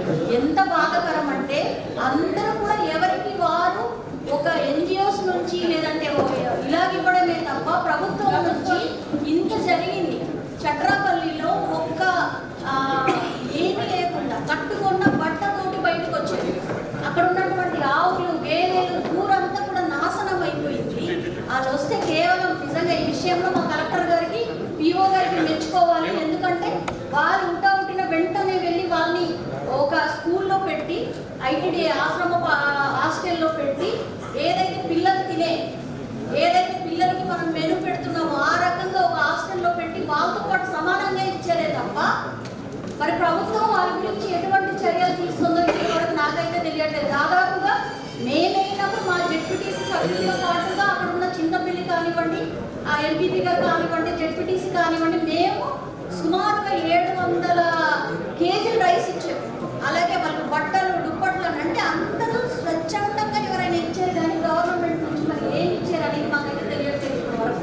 ఎంత బాధాకరం అంటే అందరూ కూడా ఎవరికి వారు ఒక ఎన్జిఓస్ నుంచి లేదంటే ఒక ఇలాగ ఇవ్వడమే తప్ప ప్రభుత్వం నుంచి ఇంత జరిగింది చట్రాపల్లిలో ఒక్క ఆ, ఏమీ లేకుండా కట్టుకున్న బట్టతోటి బయటకు వచ్చేది అక్కడ ఉన్నటువంటి ఆవులు గేదెలు ఊరంతా కూడా నాశనం అయిపోయింది వాళ్ళు వస్తే కేవలం నిజంగా ఈ విషయంలో మా కలెక్టర్ గారికి పిఓ గారికి మెచ్చుకోవాలి ఎందుకంటే వాళ్ళు ఉంటా ఉంటిన వెంటనే వెళ్ళి వాళ్ళని ఒక స్కూల్లో పెట్టి ఐటీడీ ఆశ్రమ పా- హాస్టల్లో పెట్టి ఏదైతే పిల్లలు తినే ఏదైతే పిల్లలకి మనం మెను పెడుతున్నామో ఆ రకంగా ఒక హాస్టల్లో పెట్టి వాళ్ళతో పాటు సమానంగా ఇచ్చారే తప్ప మరి ప్రభుత్వం వారి గురించి ఎటువంటి చర్యలు తీసుకుందో ఇప్పటివరకు నాకైతే తెలియట్లేదు దాదాపుగా మేమైనప్పుడు మా జెడ్పీటీసీ సభ్యులతో పాటుగా అక్కడ ఉన్న చిన్నపిల్లి కానివ్వండి ఆ ఎంపీపీ గారు కానివ్వండి జెడ్పీటీసీ కానివ్వండి మేము సుమారుగా ఏడు వందల కేజీలు రైస్ ఇచ్చాము అలాగే వాళ్ళకి బట్టలు దుప్పట్లు అని అంటే అందరూ స్వచ్ఛందంగా ఎవరైనా ఇచ్చారు కానీ గవర్నమెంట్ నుంచి మరి ఏం ఇచ్చారు అనేది మాకైతే తెలియట్లేదు ఇప్పటివరకు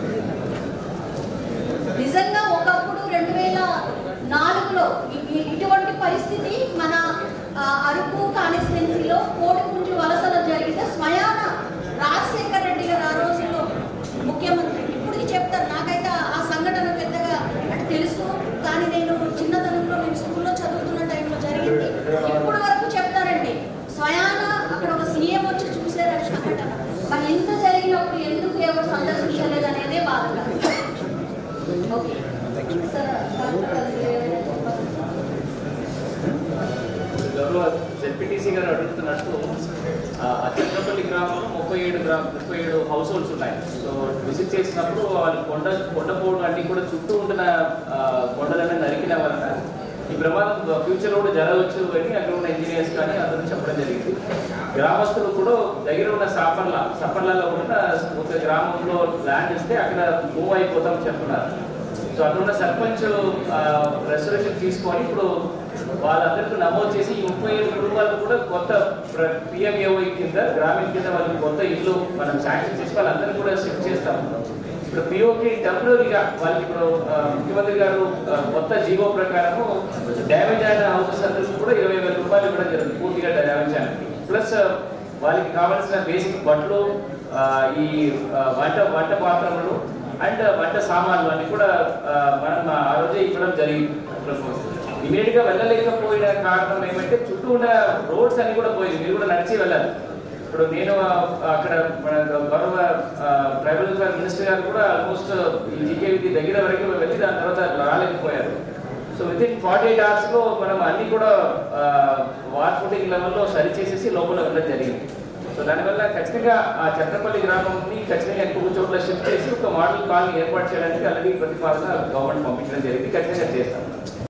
నిజంగా ఒకప్పుడు రెండు వేల నాలుగులో ఇ- ఇ- ఇటువంటి పరిస్థితి మన ఆ, అరకు కాన్స్టిట్యున్సీలో కోడిపుంజు వలసలో జరిగితే స్వయాన రాజశేఖర్ రెడ్డి గారు ఆ రోజుల్లో ముఖ్యమంత్రి ఇప్పుడు చెప్తారు నాకైతే ఆ- ఆ సంఘటన పెద్దగా అంటే తెలుసు కానీ నేను చిన్నతనంలో నేను స్కూల్లో చదువుతున్న టైంలో జరిగింది ఇప్పుడు వరకు చెప్తారండి స్వయాన అక్కడ ఒక సీఎం వచ్చి చూసారు ఆ సంఘటన మరి ఎంత జరిగినప్పుడు ఎందుకు ఎవరు సందర్శించలేదు అనేదే బాధ ఓకే సార్ గౌరవ జెడ్పీటీసీ గారు అడుగుతున్నట్టు ఆ ఆ చంద్రపల్లి గ్రామంలో ముప్పై ఏడు గ్రామ ముప్పై ఏడు హౌస్ హోల్డ్స్ ఉన్నాయి సో విజిట్ చేసినప్పుడు వాళ్ళు కొండ కొండపోవడం అన్ని కూడా చుట్టూ ఉంటున్న ఆ, కొండలన్నీ నరికిన వలన ఈ ప్రమాదం ఫ్యూచర్లో కూడా జరగవచ్చు అని అక్కడ ఉన్న ఇంజనీర్స్ కానీ అందరూ చెప్పడం జరిగింది గ్రామస్తులు కూడా దగ్గర ఉన్న సఫర్ల సఫర్లలో ఉన్న ఒక గ్రామంలో ల్యాండ్ ఇస్తే అక్కడ మూవ్ అయిపోతాం చెప్తున్నారు సో అక్కడ ఉన్న సర్పంచ్ రెసల్యూషన్ తీసుకొని ఇప్పుడు వాళ్ళందరికీ నమోదు చేసి ఈ ముప్పై ఏడు కుటుంబాలకు కూడా కొత్త పిఎంఏఓ కింద గ్రామీణ కింద వాళ్ళకి కొత్త ఇల్లు మనం శాంక్షన్ చేసి వాళ్ళందరినీ కూడా షిఫ్ట్ చేస్తాం ఇప్పుడు పిఓకి టెంపరీగా వాళ్ళకి ఇప్పుడు ఆ, ముఖ్యమంత్రి గారు ఆ, కొత్త జీవో ప్రకారము డ్యామేజ్ అయిన హౌసెస్ అందరికీ కూడా ఇరవై వేల రూపాయలు ఇవ్వడం జరుగుతుంది పూర్తిగా డ్యామేజ్ అయినకి ప్లస్ వాళ్ళకి కావాల్సిన బేసిక్ బట్టలు ఆ, ఈ ఆ, వంట వంట పాత్రలు అండ్ వంట సామాన్లు అన్ని కూడా ఆ, మనం ఆ రోజే ఇవ్వడం జరిగింది ఇమీడియట్ గా వెళ్ళలేకపోయిన కారణం ఏమంటే చుట్టూ ఉన్న రోడ్స్ అన్ని కూడా పోయింది మీరు కూడా నడిచి వెళ్ళాలి ఇప్పుడు నేను ఆ, అక్కడ మన గౌరవ ట్రైబల్ వెల్ఫేర్ మినిస్టర్ గారు కూడా ఆల్మోస్ట్ ఈ జీకేవి దగ్గర వరకు వెళ్ళి దాని తర్వాత రాలేకపోయారు so within forty eight hours లో మనం అన్ని కూడా వార్ ఫుటింగ్ లెవెల్లో సరి చేసేసి లోపల వెళ్ళడం జరిగింది సో దానివల్ల ఖచ్చితంగా ఆ చట్రపల్లి గ్రామంని ఖచ్చితంగా ఎక్కువ చోట్ల షిఫ్ట్ చేసి ఒక మోడల్ కాలనీ ఏర్పాటు చేయడానికి ఆల్రెడీ ప్రతిపాదన గవర్నమెంట్ పంపించడం జరిగింది ఖచ్చితంగా చేస్తాం